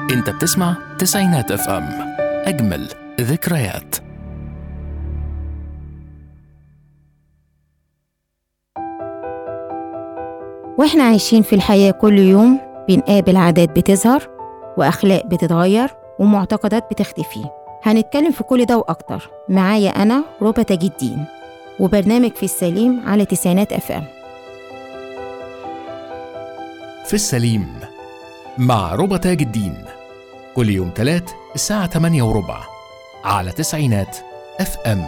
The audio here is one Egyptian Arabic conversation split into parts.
انت بتسمع تسعينات اف ام اجمل ذكريات واحنا عايشين في الحياة كل يوم بنقابل عادات بتظهر وأخلاق بتتغير ومعتقدات بتختفي هنتكلم في كل ده وأكتر معايا أنا ربى تاج الدين وبرنامج في السليم على تسعينات اف ام في السليم مع ربى تاج الدين كل يوم تلات الساعة 8 وربع على تسعينات اف ام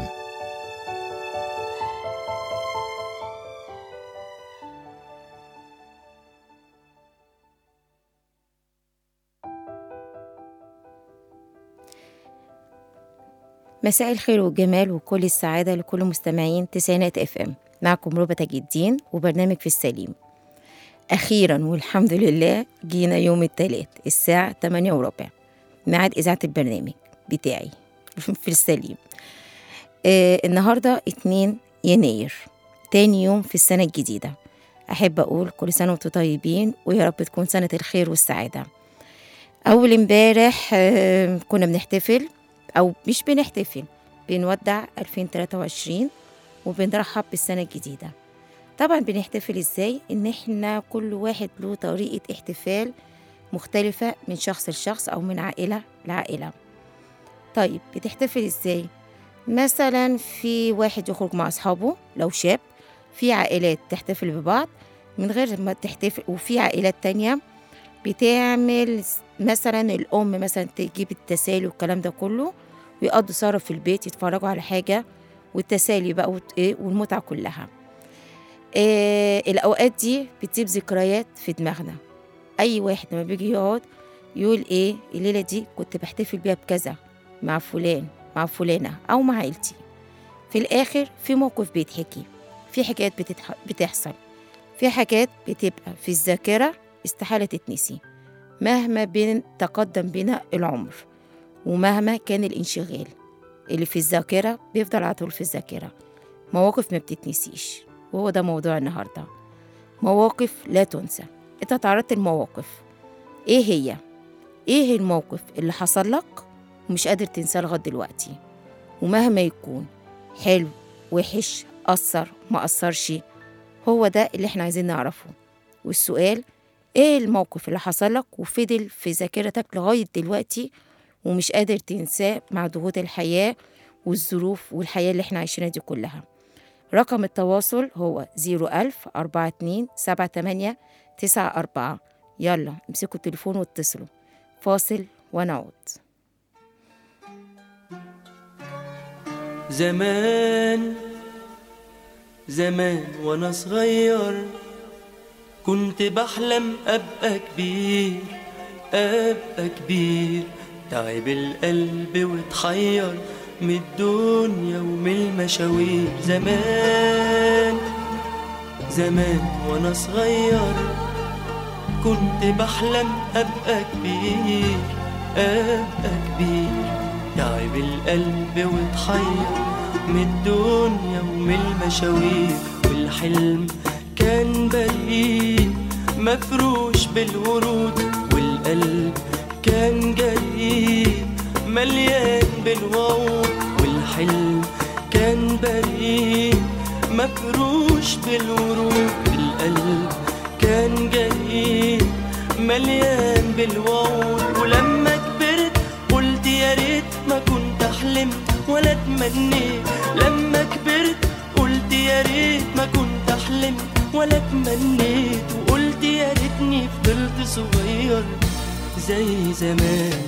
مساء الخير والجمال وكل السعادة لكل مستمعين تسعينات اف ام معكم ربى تاج الدين وبرنامج في السليم أخيرا والحمد لله جينا يوم التلات الساعة 8 وربع ميعاد إذاعة البرنامج بتاعي في السليم آه النهاردة 2 يناير تاني يوم في السنة الجديدة أحب أقول كل سنة وانتم طيبين ويا رب تكون سنة الخير والسعادة أول امبارح آه كنا بنحتفل أو مش بنحتفل بنودع 2023 وبنرحب بالسنة الجديدة طبعا بنحتفل ازاي ان احنا كل واحد له طريقة احتفال مختلفة من شخص لشخص او من عائلة لعائلة طيب بتحتفل ازاي مثلا في واحد يخرج مع اصحابه لو شاب في عائلات تحتفل ببعض من غير ما تحتفل وفي عائلات تانية بتعمل مثلا الأم مثلا تجيب التسالي والكلام ده كله ويقضوا سهرة في البيت يتفرجوا على حاجة والتسالي بقى وت- إيه والمتعة كلها آه الأوقات دي بتسيب ذكريات في دماغنا أي واحد لما بيجي يقعد يقول إيه الليلة دي كنت بحتفل بيها بكذا مع فلان مع فلانة أو مع عيلتي في الآخر في موقف بيتحكي في حاجات بتتح... بتحصل في حاجات بتبقى في الذاكرة استحالة تتنسي مهما بين تقدم بنا العمر ومهما كان الانشغال اللي في الذاكرة بيفضل على طول في الذاكرة مواقف ما بتتنسيش وهو ده موضوع النهاردة مواقف لا تنسى انت تعرضت المواقف ايه هي ايه الموقف اللي حصل لك ومش قادر تنساه لغاية دلوقتي ومهما يكون حلو وحش أثر ما أثرش هو ده اللي احنا عايزين نعرفه والسؤال ايه الموقف اللي حصل لك وفضل في ذاكرتك لغاية دلوقتي ومش قادر تنساه مع ضغوط الحياة والظروف والحياة اللي احنا عايشينها دي كلها رقم التواصل هو 01000 42 78 94 يلا امسكوا التليفون واتصلوا فاصل ونعود زمان زمان وانا صغير كنت بحلم ابقى كبير ابقى كبير تعب القلب واتحير من الدنيا ومن المشاوير زمان زمان وانا صغير كنت بحلم ابقى كبير ابقى كبير تعب القلب واتحير من الدنيا ومن المشاوير والحلم كان بريء مفروش بالورود والقلب كان جريء مليان بالوعود والحلم كان بريء مفروش بالورود القلب كان جريء مليان بالوعود ولما كبرت قلت يا ريت ما كنت حلمت ولا تمنيت لما كبرت قلت يا ريت ما كنت حلمت ولا تمنيت وقلت يا ريتني فضلت صغير زي زمان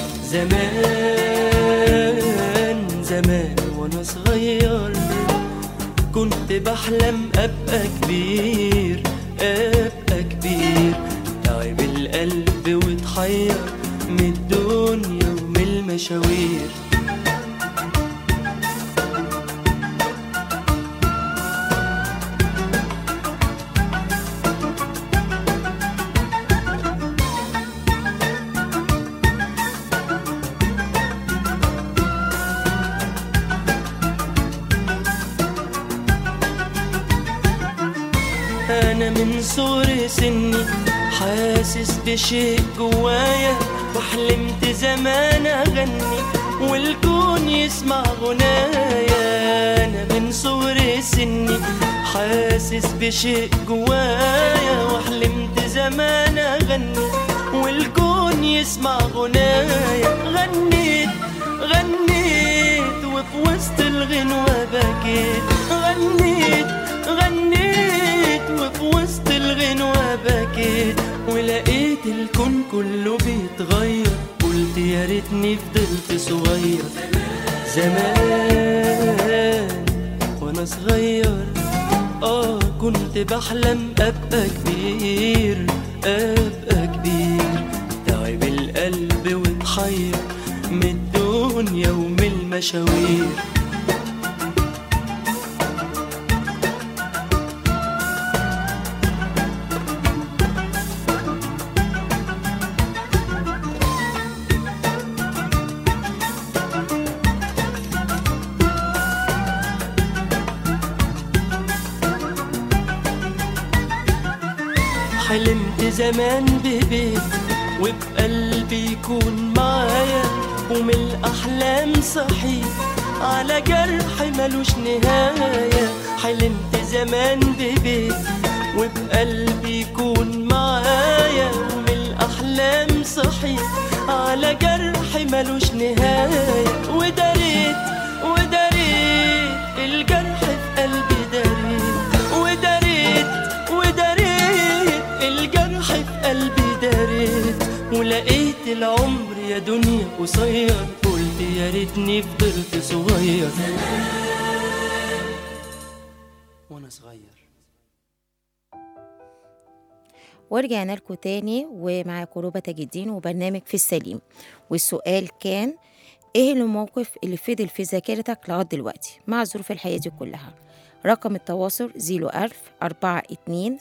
زمان زمان وانا صغير كنت بحلم ابقى كبير ابقى كبير تعب القلب واتحير من الدنيا ومن المشاوير أنا من صغر سني حاسس بشيء جوايا وحلمت زمان اغني والكون يسمع غنايا انا من صغر سني حاسس بشيء جوايا وحلمت زمان اغني والكون يسمع غنايا غنيت غنيت وفي وسط الغنوة بكيت غنيت غنيت وفي وسط الغنوة بكيت ولقيت الكون كله بيتغير قلت يا ريتني فضلت صغير زمان وانا صغير اه كنت بحلم ابقى كبير ابقى كبير تعب القلب واتحير من الدنيا ومن المشاوير حلمت زمان ببيت وبقلبي يكون معايا ومن الأحلام صحيت على جرح ملوش نهاية حلمت زمان ببيت وبقلبي يكون معايا ومن الأحلام صحيت على جرح ملوش نهاية وداريت وداريت الجرح في قلبي داريت وداريت وداريت الجرح في قلبي داريت ولقيت العمر يا دنيا قصير قلت يا ريتني فضلت صغير وانا صغير ورجعنا لكم تاني ومعاكم روبة تاج الدين وبرنامج في السليم والسؤال كان ايه الموقف اللي فضل في ذاكرتك لغاية دلوقتي مع ظروف الحياة دي كلها رقم التواصل 01000 42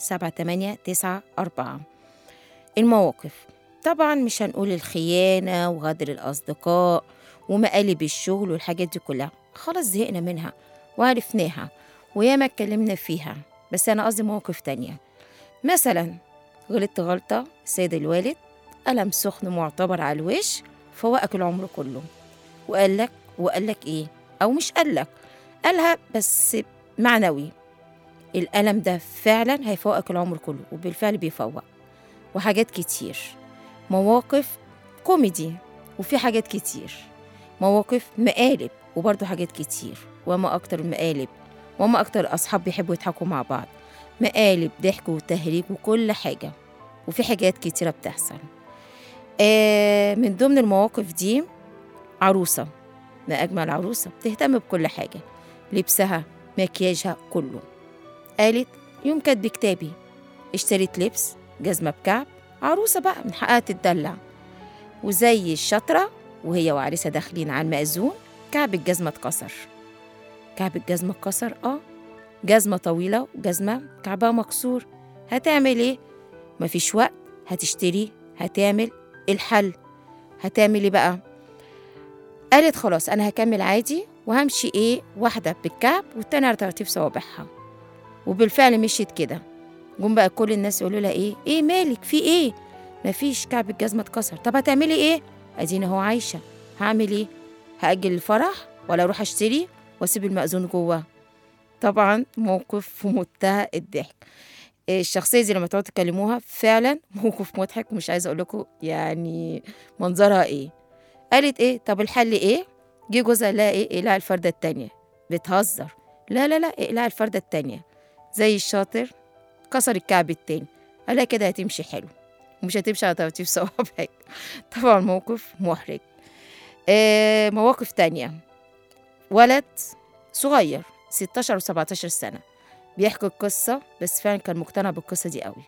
7894 المواقف طبعا مش هنقول الخيانة وغدر الأصدقاء ومقالب الشغل والحاجات دي كلها خلاص زهقنا منها وعرفناها وياما اتكلمنا فيها بس أنا قصدي مواقف تانية مثلا غلطت غلطة سيد الوالد قلم سخن معتبر على الوش فوقك العمر كله وقال لك وقال لك ايه او مش قال لك قالها بس معنوي الألم ده فعلا هيفوقك العمر كله وبالفعل بيفوق وحاجات كتير مواقف كوميدي وفي حاجات كتير مواقف مقالب وبرضه حاجات كتير وما أكتر المقالب وما أكتر الأصحاب بيحبوا يضحكوا مع بعض مقالب ضحك وتهريج وكل حاجة وفي حاجات كتيرة بتحصل آه من ضمن المواقف دي عروسة ما أجمل عروسة بتهتم بكل حاجة لبسها مكياجها كله قالت يوم كاتب كتابي اشتريت لبس جزمة بكعب عروسة بقى من حقها تتدلع وزي الشطرة وهي وعريسة داخلين على المأذون كعب الجزمة اتكسر كعب الجزمة اتكسر اه جزمة طويلة وجزمة كعبها مكسور هتعمل ايه؟ مفيش وقت هتشتري هتعمل الحل هتعمل ايه بقى؟ قالت خلاص انا هكمل عادي وهمشي ايه واحدة بالكعب والتانية على ترتيب صوابعها وبالفعل مشيت كده جم بقى كل الناس يقولوا لها ايه ايه مالك في ايه مفيش كعب الجزمة اتكسر طب هتعملي ايه اديني اهو عايشة هعمل ايه هأجل الفرح ولا اروح اشتري واسيب المأذون جوه طبعا موقف في منتهى الضحك الشخصية دي لما تقعدوا تكلموها فعلا موقف مضحك ومش عايزة أقول لكم يعني منظرها إيه قالت إيه طب الحل إيه جه جوزها لها إيه إقلاع الفردة التانية بتهزر لا لا لا إقلاع الفردة التانية زي الشاطر كسر الكعب التاني قالها كده هتمشي حلو ومش هتمشي على ترتيب صوابعك طبعا موقف محرج آه مواقف تانية ولد صغير 16 و 17 سنة بيحكي القصة بس فعلا كان مقتنع بالقصة دي قوي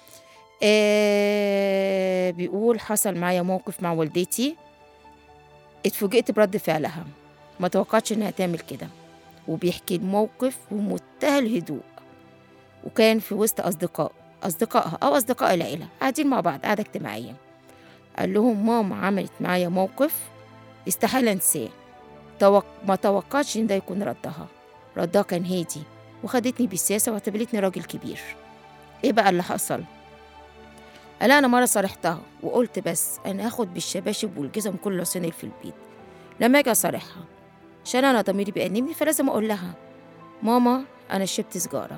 آه بيقول حصل معايا موقف مع والدتي اتفوجئت برد فعلها ما توقعتش انها تعمل كده وبيحكي الموقف بمنتهى الهدوء وكان في وسط أصدقاء أصدقائها أو أصدقاء العيلة قاعدين مع بعض قعدة اجتماعية قال لهم ماما عملت معايا موقف استحالة أنساه توق... ما توقعتش إن ده يكون ردها ردها كان هادي وخدتني بالسياسة واعتبرتني راجل كبير إيه بقى اللي حصل؟ قال انا مره صارحتها وقلت بس انا هاخد بالشباشب والجزم كله سنة في البيت لما اجي اصارحها عشان انا ضميري بيأنبني فلازم اقول لها ماما انا شربت سجاره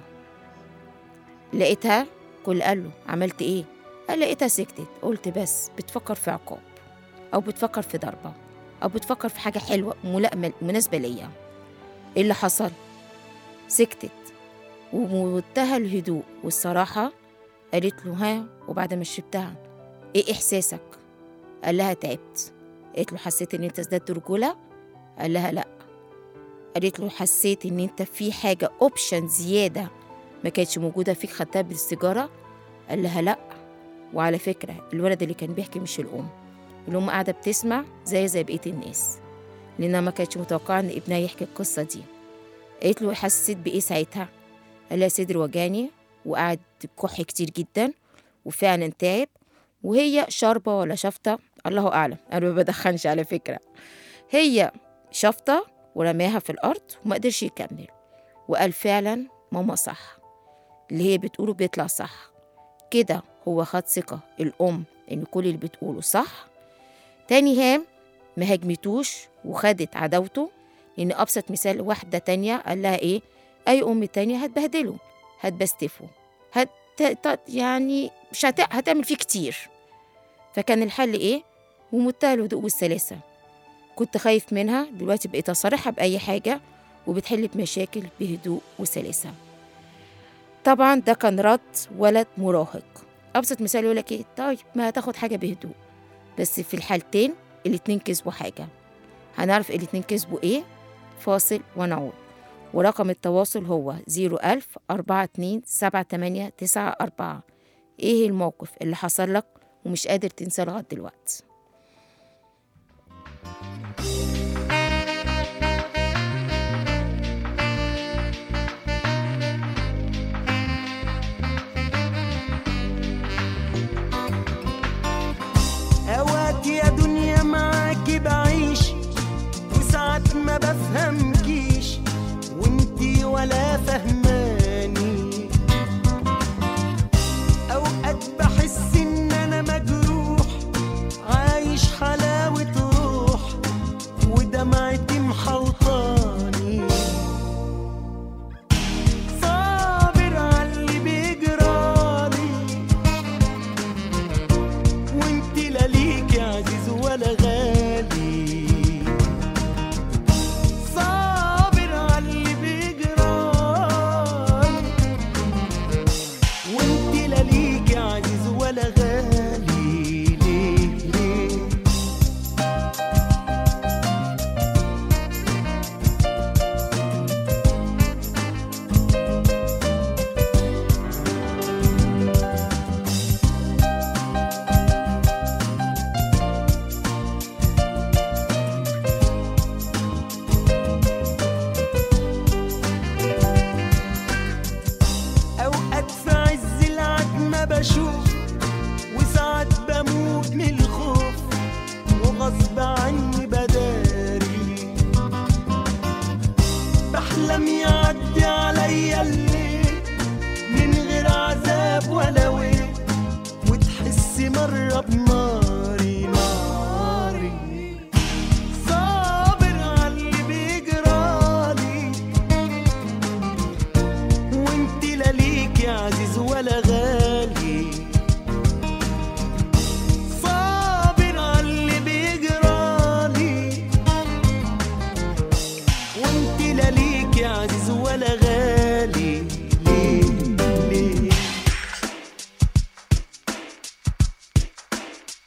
لقيتها كل قال له عملت ايه قال لقيتها سكتت قلت بس بتفكر في عقاب او بتفكر في ضربه او بتفكر في حاجه حلوه ملائمه مناسبه ليا ايه اللي حصل سكتت ومنتهى الهدوء والصراحه قالت له ها وبعد ما شربتها ايه احساسك قال لها تعبت قالت له حسيت ان انت ازددت رجوله قال لها لا قالت له حسيت ان انت في حاجه اوبشن زياده ما كانتش موجوده فيك خدتها بالسيجاره قال لها لا وعلى فكره الولد اللي كان بيحكي مش الام الام قاعده بتسمع زي زي بقيه الناس لانها ما كانتش متوقعه ان ابنها يحكي القصه دي قالت له حسيت بايه ساعتها قال لها صدري وجعني وقعد كح كتير جدا وفعلا تعب وهي شاربه ولا شفطه الله اعلم انا ما بدخنش على فكره هي شفطه ورماها في الارض وما قدرش يكمل وقال فعلا ماما صح اللي هي بتقوله بيطلع صح كده هو خد ثقة الأم إن كل اللي بتقوله صح تاني هام ما هجمتوش وخدت عداوته لأن أبسط مثال واحدة تانية قال لها إيه أي أم تانية هتبهدله هتبستفه هت ت- يعني مش هت... هتعمل فيه كتير فكان الحل إيه ومنتهى الهدوء والسلاسة كنت خايف منها دلوقتي بقيت أصارحها بأي حاجة وبتحل بمشاكل بهدوء وسلاسة طبعا ده كان رد ولد مراهق ابسط مثال يقول لك ايه طيب ما هتاخد حاجه بهدوء بس في الحالتين الاتنين كسبوا حاجه هنعرف الاتنين كسبوا ايه فاصل ونعود ورقم التواصل هو 01000 42 78 94 ايه الموقف اللي حصل لك ومش قادر تنساه لغايه دلوقتي اوقات يا دنيا معاكي بعيش وساعات ما بفهمكيش وانتي ولا فهماني اوقات بحس ان انا مجروح عايش حلاوة روح ودمعتي محوطاني صابر عاللي بيجرالي وانت لا ليك عزيز ولا غالي صابر عاللي بيجرالي وانت لا ليك عزيز ولا غالي ليه ليه اوقات في عز العتمة بشوف وساعات بموت من الخوف وغصب عني بداري بحلم يعدي عليا الليل من غير عذاب ولا ويل وتحس مرة بناري ناري صابر عاللي بيجرالي وانت لا ليك يا عزيز ولا غالي صابر عاللي بيجرالي وانت لا ليك يا عزيز ولا غالي ليه ليه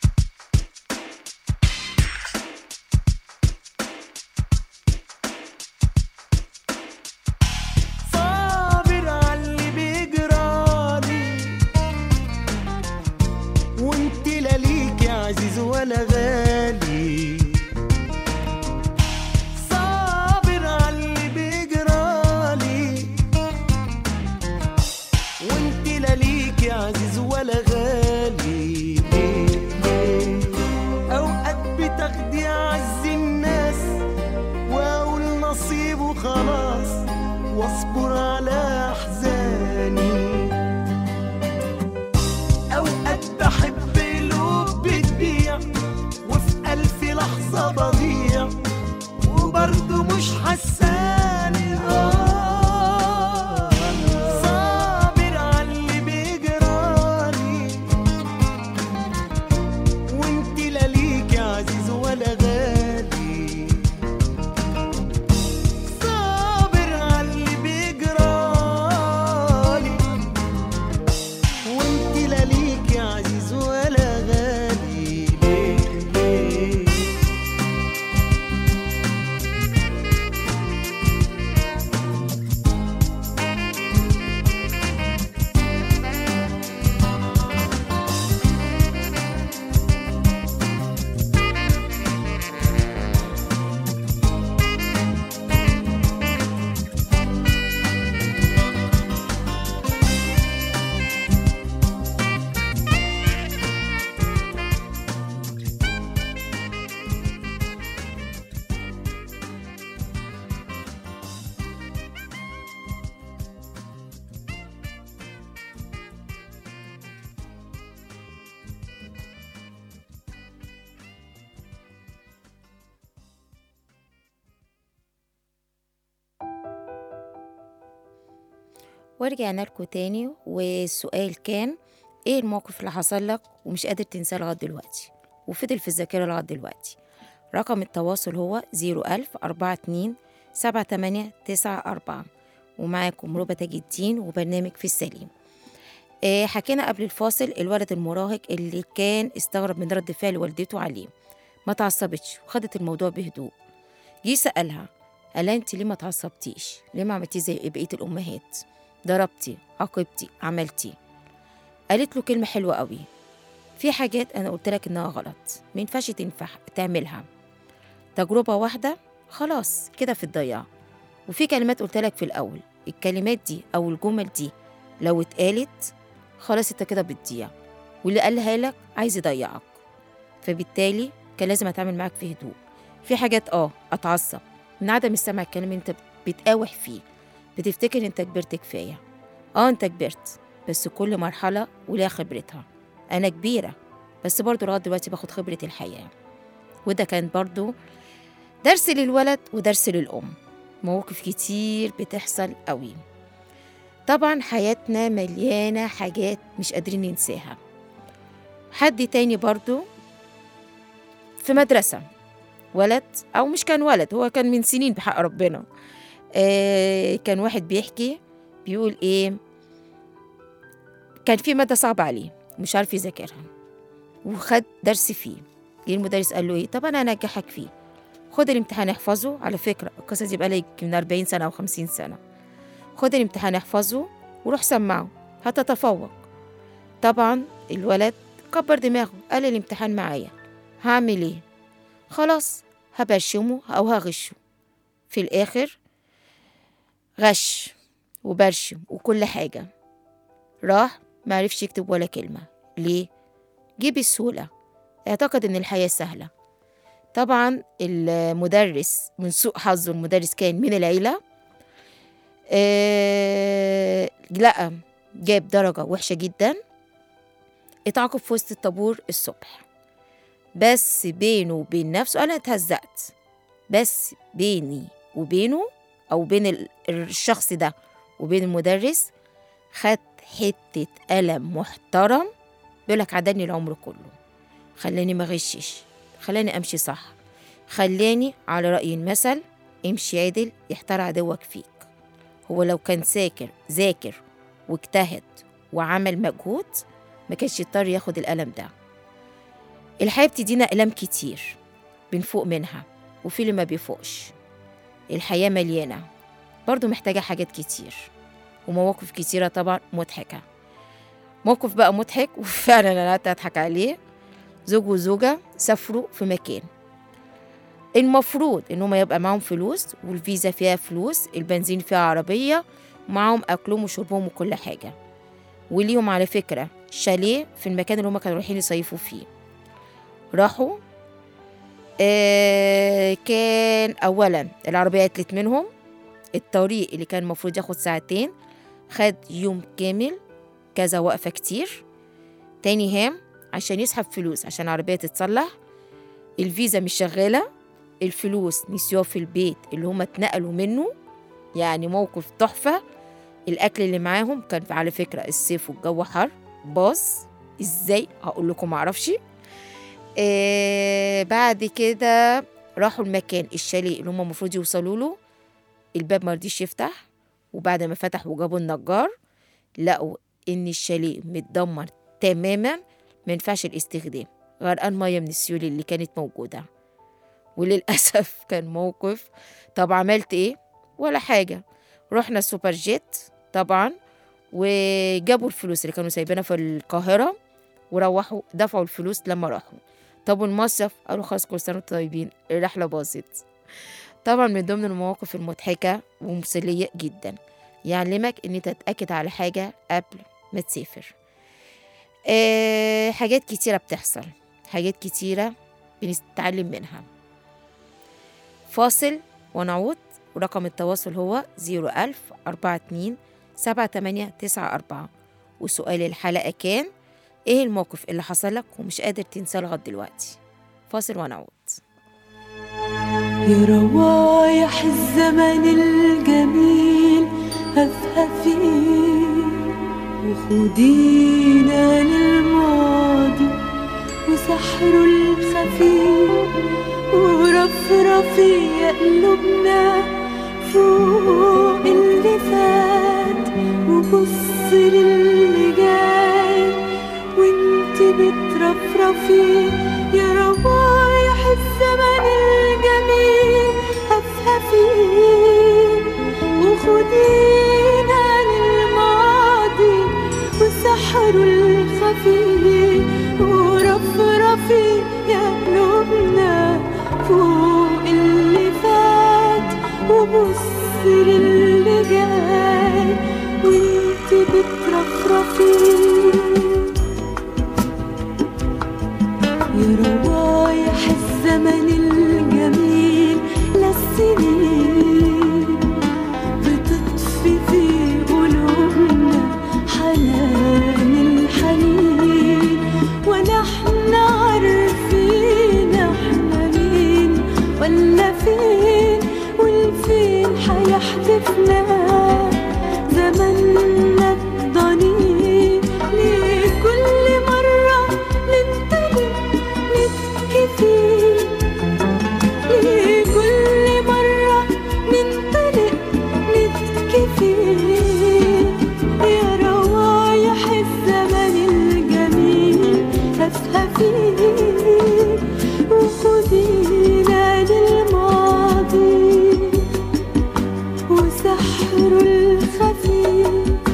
ورجعنا لكم تاني والسؤال كان ايه الموقف اللي حصل لك ومش قادر تنساه لغايه دلوقتي وفضل في الذاكره لغايه دلوقتي رقم التواصل هو 01000 42 78 94 ومعاكم ربى تاج الدين وبرنامج في السليم آه، حكينا قبل الفاصل الولد المراهق اللي كان استغرب من رد فعل والدته عليه ما تعصبتش وخدت الموضوع بهدوء جه سألها قال انت ليه ما تعصبتيش ليه ما عملتيش زي بقية الأمهات ضربتي عاقبتي عملتي قالت له كلمة حلوة قوي في حاجات أنا قلت لك إنها غلط ما ينفعش تنفع تعملها تجربة واحدة خلاص كده في الضياع وفي كلمات قلت لك في الأول الكلمات دي أو الجمل دي لو اتقالت خلاص انت كده بتضيع واللي قالها لك عايز يضيعك فبالتالي كان لازم اتعامل معاك في هدوء في حاجات اه اتعصب من عدم السمع الكلام اللي انت بتقاوح فيه بتفتكر انت كبرت كفايه اه انت كبرت بس كل مرحله وليها خبرتها انا كبيره بس برضه لغايه دلوقتي باخد خبره الحياه وده كان برضه درس للولد ودرس للام مواقف كتير بتحصل قوي طبعا حياتنا مليانة حاجات مش قادرين ننساها حد تاني برضو في مدرسة ولد أو مش كان ولد هو كان من سنين بحق ربنا آه كان واحد بيحكي بيقول إيه كان في مادة صعبة عليه مش عارف يذاكرها وخد درس فيه جه المدرس قال له إيه طب أنا هنجحك فيه خد الامتحان احفظه على فكرة القصة دي بقالها من 40 سنة أو 50 سنة خد الامتحان احفظه وروح سمعه هتتفوق طبعا الولد كبر دماغه قال الامتحان معايا هعمل ايه خلاص هبرشمه او هغشه في الاخر غش وبرشم وكل حاجة راح معرفش يكتب ولا كلمة ليه؟ جه بسهولة اعتقد ان الحياة سهلة طبعا المدرس من سوء حظه المدرس كان من العيلة آه لا جاب درجة وحشة جدا اتعاقب في وسط الطابور الصبح بس بينه وبين نفسه أنا اتهزقت بس بيني وبينه أو بين ال- الشخص ده وبين المدرس خد حتة قلم محترم بيقولك عداني العمر كله خلاني ما غشش خلاني أمشي صح خلاني على رأي المثل امشي عدل يحتار عدوك فيك هو لو كان ساكر ذاكر واجتهد وعمل مجهود ما كانش يضطر ياخد القلم ده الحياة بتدينا أقلام كتير بنفوق منها وفي اللي ما بيفوقش الحياة مليانة برضو محتاجة حاجات كتير ومواقف كتيرة طبعا مضحكة موقف بقى مضحك وفعلا أنا قعدت أضحك عليه زوج وزوجة سافروا في مكان المفروض ان هم يبقى معاهم فلوس والفيزا فيها فلوس البنزين فيها عربية ومعاهم أكلهم وشربهم وكل حاجة وليهم على فكرة شاليه في المكان اللي هم كانوا رايحين يصيفوا فيه راحوا آه كان أولا العربية عطلت منهم الطريق اللي كان المفروض ياخد ساعتين خد يوم كامل كذا وقفة كتير تاني هام عشان يسحب فلوس عشان العربية تتصلح الفيزا مش شغالة الفلوس نسيوها في البيت اللي هم اتنقلوا منه يعني موقف تحفة الأكل اللي معاهم كان على فكرة الصيف والجو حر باظ ازاي هقول لكم معرفش آه بعد كده راحوا المكان الشاليه اللي هم المفروض يوصلوا له الباب مرضيش يفتح وبعد ما فتح وجابوا النجار لقوا ان الشاليه متدمر تماما ما ينفعش الاستخدام غرقان ميه من السيول اللي كانت موجوده وللاسف كان موقف طب عملت ايه ولا حاجه رحنا السوبر جيت طبعا وجابوا الفلوس اللي كانوا سايبينها في القاهره وروحوا دفعوا الفلوس لما راحوا طب والمصيف قالوا خلاص كل سنه وانتم طيبين الرحله باظت طبعا من ضمن المواقف المضحكه ومسليه جدا يعلمك ان انت تتاكد على حاجه قبل ما تسافر أه حاجات كتيره بتحصل حاجات كتيره بنتعلم منها فاصل ونعود ورقم التواصل هو 01000 42 7894 وسؤال الحلقة كان إيه الموقف اللي حصل لك ومش قادر تنساه لغاية دلوقتي فاصل ونعود يا روايح الزمن الجميل هفها فيه وخدينا للماضي وسحره الخفيف ورفرفي يا قلوبنا فوق اللي فات وبص للي جاي وانت بترفرفي يا روايح الزمن الجميل هفهفي وخدينا للماضي وسحره الخفي ورفرفي يا قلوبنا فوق اللي فات وبص للي جاي وانت بترفرفي يا روايح الزمن الجميل للسنين بتطفي في قلوبنا حنان الحنين ونحن عارفين احنا مين ولا فين والفين حيحدفنا زمننا الضنين ليه كل مرة ننتبه نتكفي ليه كل مرة ننطلق نتكفي يا روايح الزمن الجميل هفهفي وخدينا للماضي وسحره الخفي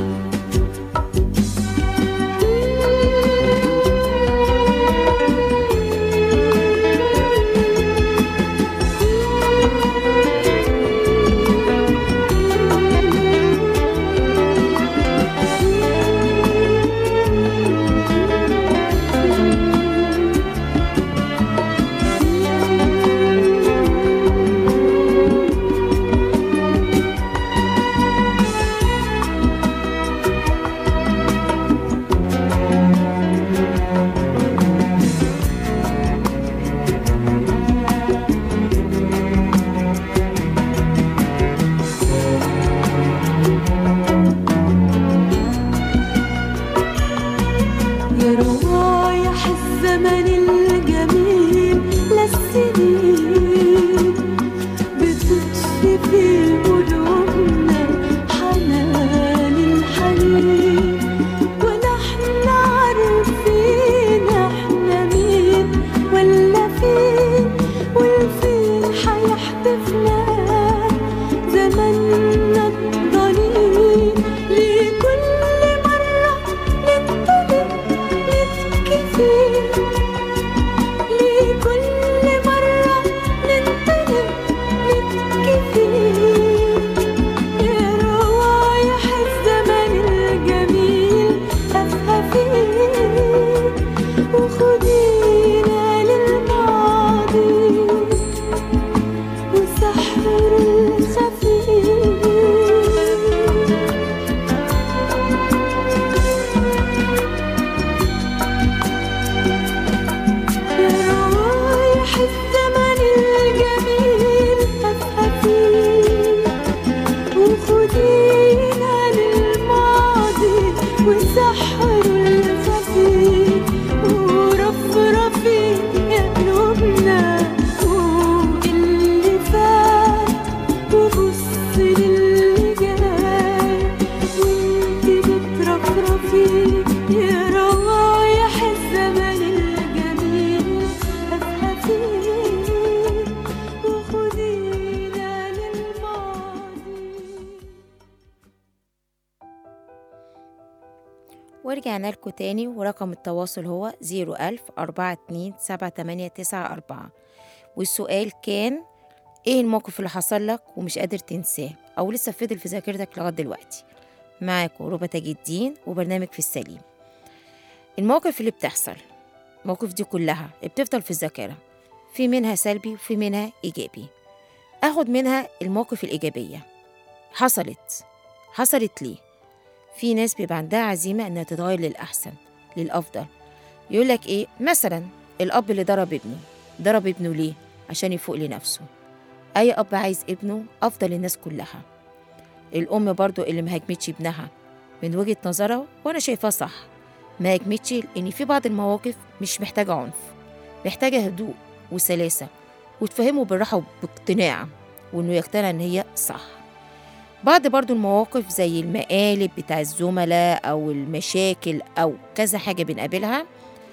يا روايح الزمن الجميل للسنين بتطفي في قلوبنا حنان الحنين ونحن عارفين احنا مين ولا فين والفين حيحدفنا زمننا الضنين لكل مرة ننتبه نتكفي لكل مرة ننتبه نتكفي يا روايح الزمن الجميل هفهفي وخدينا للماضي وسحر الخفي روايح الزمن الجميل هفهفي وخدينا للماضي وسحر الخفي ورفرفي يا قلوبنا فوق اللي فات وبص للي جاي وانت بترفرفي يا روايح الزمن الجميل هفهفي وخدينا للماضي ورجعنا لكم تاني ورقم التواصل هو 01000 427 والسؤال كان ايه الموقف اللي حصل لك ومش قادر تنساه او لسه فضل في ذاكرتك لغايه دلوقتي معاكم ربى تاج الدين وبرنامج في السليم المواقف اللي بتحصل المواقف دي كلها بتفضل في الذاكرة في منها سلبي وفي منها إيجابي أخد منها المواقف الإيجابية حصلت حصلت ليه في ناس بيبقى عندها عزيمة إنها تتغير للأحسن للأفضل يقولك إيه مثلا الأب اللي ضرب ابنه ضرب ابنه ليه عشان يفوق لنفسه أي أب عايز ابنه أفضل الناس كلها الأم برضو اللي مهاجمتش ابنها من وجهة نظرها وأنا شايفاه صح ماك ميتشل إن في بعض المواقف مش محتاجة عنف محتاجة هدوء وسلاسة وتفهمه بالراحة وباقتناع وإنه يقتنع إن هي صح بعض برضو المواقف زي المقالب بتاع الزملاء أو المشاكل أو كذا حاجة بنقابلها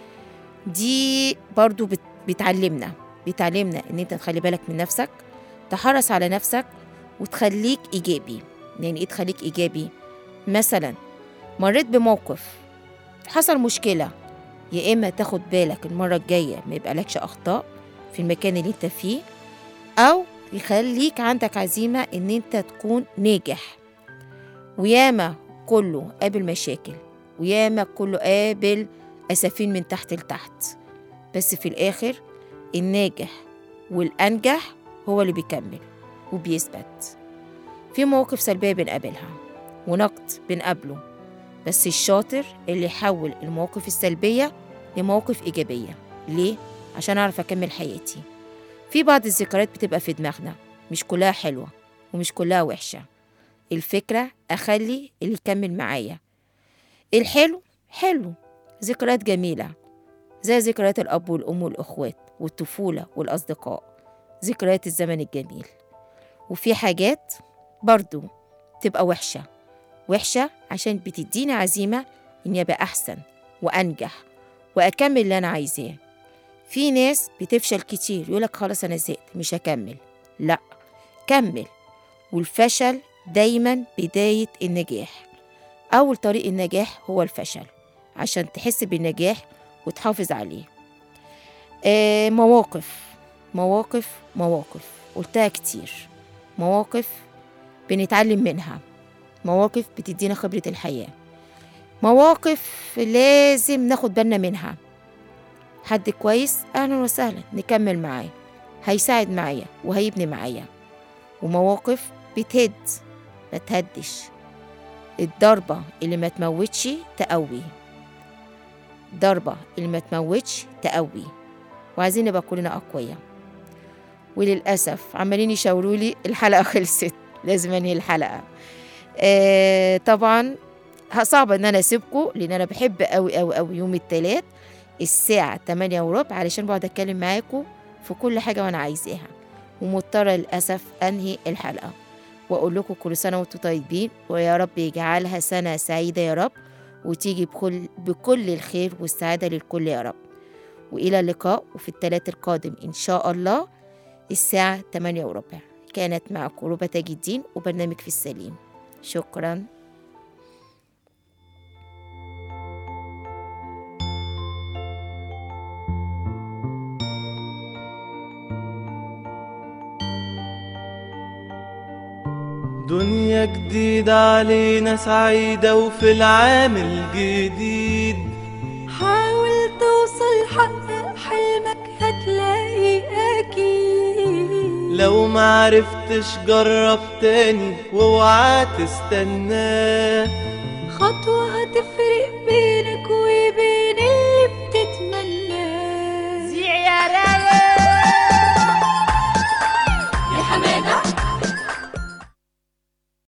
دي برضو بت- بتعلمنا بتعلمنا إن أنت تخلي بالك من نفسك تحرص على نفسك وتخليك إيجابي يعني إيه تخليك إيجابي مثلا مريت بموقف حصل مشكلة يا إما تاخد بالك المرة الجاية ما يبقالكش أخطاء في المكان اللي أنت فيه أو يخليك عندك عزيمة إن أنت تكون ناجح وياما كله قابل مشاكل وياما كله قابل أسفين من تحت لتحت بس في الآخر الناجح والأنجح هو اللي بيكمل وبيثبت في مواقف سلبية بنقابلها ونقد بنقابله بس الشاطر اللي يحول المواقف السلبية لمواقف إيجابية ليه؟ عشان أعرف أكمل حياتي في بعض الذكريات بتبقى في دماغنا مش كلها حلوة ومش كلها وحشة الفكرة أخلي اللي يكمل معايا الحلو حلو ذكريات جميلة زي ذكريات الأب والأم والأخوات والطفولة والأصدقاء ذكريات الزمن الجميل وفي حاجات برضو تبقى وحشة وحشة عشان بتديني عزيمة إني أبقى أحسن وأنجح وأكمل اللي أنا عايزاه في ناس بتفشل كتير يقولك خلاص أنا زهقت مش هكمل لأ كمل والفشل دايما بداية النجاح أول طريق النجاح هو الفشل عشان تحس بالنجاح وتحافظ عليه آه مواقف مواقف مواقف قلتها كتير مواقف بنتعلم منها مواقف بتدينا خبرة الحياة مواقف لازم ناخد بالنا منها حد كويس أهلا وسهلا نكمل معاه هيساعد معايا وهيبني معايا ومواقف بتهد ما تهدش الضربة اللي ما تموتش تقوي ضربة اللي ما تموتش تقوي وعايزين نبقى كلنا أقوياء وللأسف عمالين يشاوروا لي الحلقة خلصت لازم أنهي الحلقة آه طبعا ه- صعب ان انا اسيبكم لان انا بحب قوي قوي قوي يوم التلات الساعة 8 وربع علشان بقعد اتكلم معاكم في كل حاجة وانا عايزاها ومضطرة للأسف انهي الحلقة واقول لكم كل سنة وانتم طيبين ويا رب يجعلها سنة سعيدة يا رب وتيجي بكل بكل الخير والسعادة للكل يا رب وإلى اللقاء وفي التلات القادم إن شاء الله الساعة 8 وربع كانت معكم ربى تاج الدين وبرنامج في السليم شكراً دنيا جديدة علينا سعيدة وفي العام الجديد حاول توصل حقق حلمك هتلاقي أكيد لو معرفتش جرب تاني واوعى تستناه خطوة